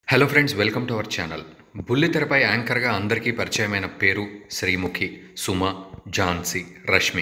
hello friends welcome to our channel బుల్లితెరపై యాంకర్గా అందరికీ పరిచయమైన పేరు శ్రీముఖి సుమ ఝాన్సీ రష్మి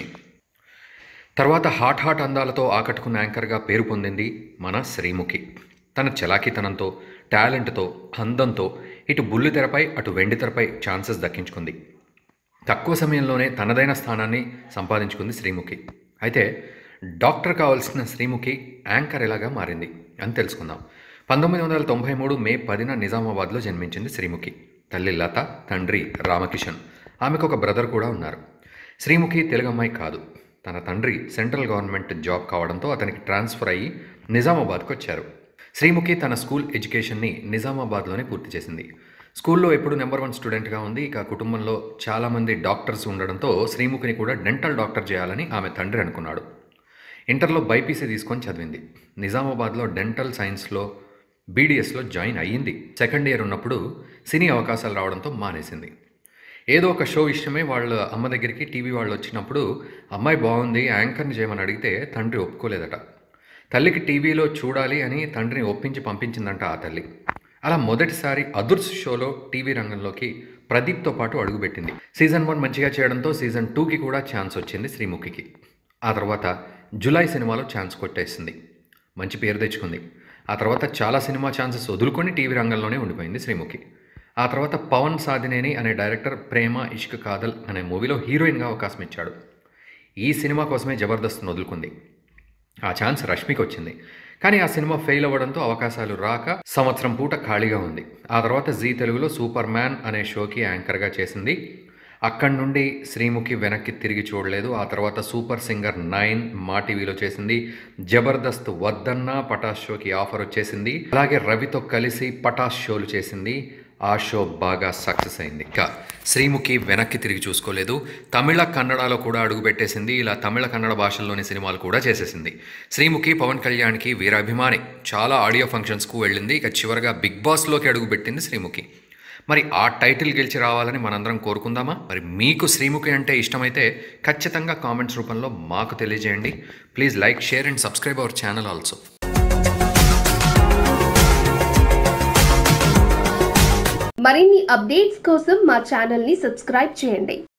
తర్వాత హాట్ హాట్ అందాలతో ఆకట్టుకున్న యాంకర్గా పేరు పొందింది మన శ్రీముఖి తన చలాకీతనంతో టాలెంట్తో అందంతో ఇటు బుల్లితెరపై అటు వెండితెరపై ఛాన్సెస్ దక్కించుకుంది తక్కువ సమయంలోనే తనదైన స్థానాన్ని సంపాదించుకుంది శ్రీముఖి అయితే డాక్టర్ కావాల్సిన శ్రీముఖి యాంకర్ ఎలాగా మారింది అని తెలుసుకుందాం పంతొమ్మిది వందల తొంభై మూడు మే పదిన నిజామాబాద్లో జన్మించింది శ్రీముఖి తల్లి లత తండ్రి రామకిషన్ ఆమెకు ఒక బ్రదర్ కూడా ఉన్నారు శ్రీముఖి తెలుగు అమ్మాయి కాదు తన తండ్రి సెంట్రల్ గవర్నమెంట్ జాబ్ కావడంతో అతనికి ట్రాన్స్ఫర్ అయ్యి నిజామాబాద్కు వచ్చారు శ్రీముఖి తన స్కూల్ ఎడ్యుకేషన్ని నిజామాబాద్లోనే పూర్తి చేసింది స్కూల్లో ఎప్పుడు నెంబర్ వన్ స్టూడెంట్గా ఉంది ఇక కుటుంబంలో చాలామంది డాక్టర్స్ ఉండడంతో శ్రీముఖిని కూడా డెంటల్ డాక్టర్ చేయాలని ఆమె తండ్రి అనుకున్నాడు ఇంటర్లో బైపీసీ తీసుకొని చదివింది నిజామాబాద్లో డెంటల్ సైన్స్లో బీడీఎస్లో జాయిన్ అయ్యింది సెకండ్ ఇయర్ ఉన్నప్పుడు సినీ అవకాశాలు రావడంతో మానేసింది ఏదో ఒక షో ఇష్టమే వాళ్ళ అమ్మ దగ్గరికి టీవీ వాళ్ళు వచ్చినప్పుడు అమ్మాయి బాగుంది యాంకర్ని చేయమని అడిగితే తండ్రి ఒప్పుకోలేదట తల్లికి టీవీలో చూడాలి అని తండ్రిని ఒప్పించి పంపించిందంట ఆ తల్లి అలా మొదటిసారి అదుర్స్ షోలో టీవీ రంగంలోకి ప్రదీప్తో పాటు అడుగుపెట్టింది సీజన్ వన్ మంచిగా చేయడంతో సీజన్ టూకి కూడా ఛాన్స్ వచ్చింది శ్రీముఖికి ఆ తర్వాత జులై సినిమాలో ఛాన్స్ కొట్టేసింది మంచి పేరు తెచ్చుకుంది ఆ తర్వాత చాలా సినిమా ఛాన్సెస్ వదులుకొని టీవీ రంగంలోనే ఉండిపోయింది శ్రీముఖి ఆ తర్వాత పవన్ సాధినేని అనే డైరెక్టర్ ప్రేమ ఇష్క్ కాదల్ అనే మూవీలో హీరోయిన్గా అవకాశం ఇచ్చాడు ఈ సినిమా కోసమే జబర్దస్త్ వదులుకుంది ఆ ఛాన్స్ రష్మికి వచ్చింది కానీ ఆ సినిమా ఫెయిల్ అవ్వడంతో అవకాశాలు రాక సంవత్సరం పూట ఖాళీగా ఉంది ఆ తర్వాత జీ తెలుగులో సూపర్ మ్యాన్ అనే షోకి యాంకర్గా చేసింది అక్కడి నుండి శ్రీముఖి వెనక్కి తిరిగి చూడలేదు ఆ తర్వాత సూపర్ సింగర్ నైన్ మా టీవీలో చేసింది జబర్దస్త్ వద్దన్న పటాస్ షోకి ఆఫర్ వచ్చేసింది అలాగే రవితో కలిసి పటాస్ షోలు చేసింది ఆ షో బాగా సక్సెస్ అయింది ఇంకా శ్రీముఖి వెనక్కి తిరిగి చూసుకోలేదు తమిళ కన్నడలో కూడా అడుగుపెట్టేసింది ఇలా తమిళ కన్నడ భాషల్లోని సినిమాలు కూడా చేసేసింది శ్రీముఖి పవన్ కళ్యాణ్కి వీరాభిమాని చాలా ఆడియో ఫంక్షన్స్కు వెళ్ళింది ఇక చివరగా బిగ్ బాస్లోకి అడుగుపెట్టింది శ్రీముఖి మరి ఆ టైటిల్ గెలిచి రావాలని మనందరం కోరుకుందామా మరి మీకు శ్రీముఖి అంటే ఇష్టమైతే ఖచ్చితంగా కామెంట్స్ రూపంలో మాకు తెలియజేయండి please like share and subscribe our channel also మరిన్ని అప్డేట్స్ కోసం మా ఛానల్ ని సబ్స్క్రైబ్ చేయండి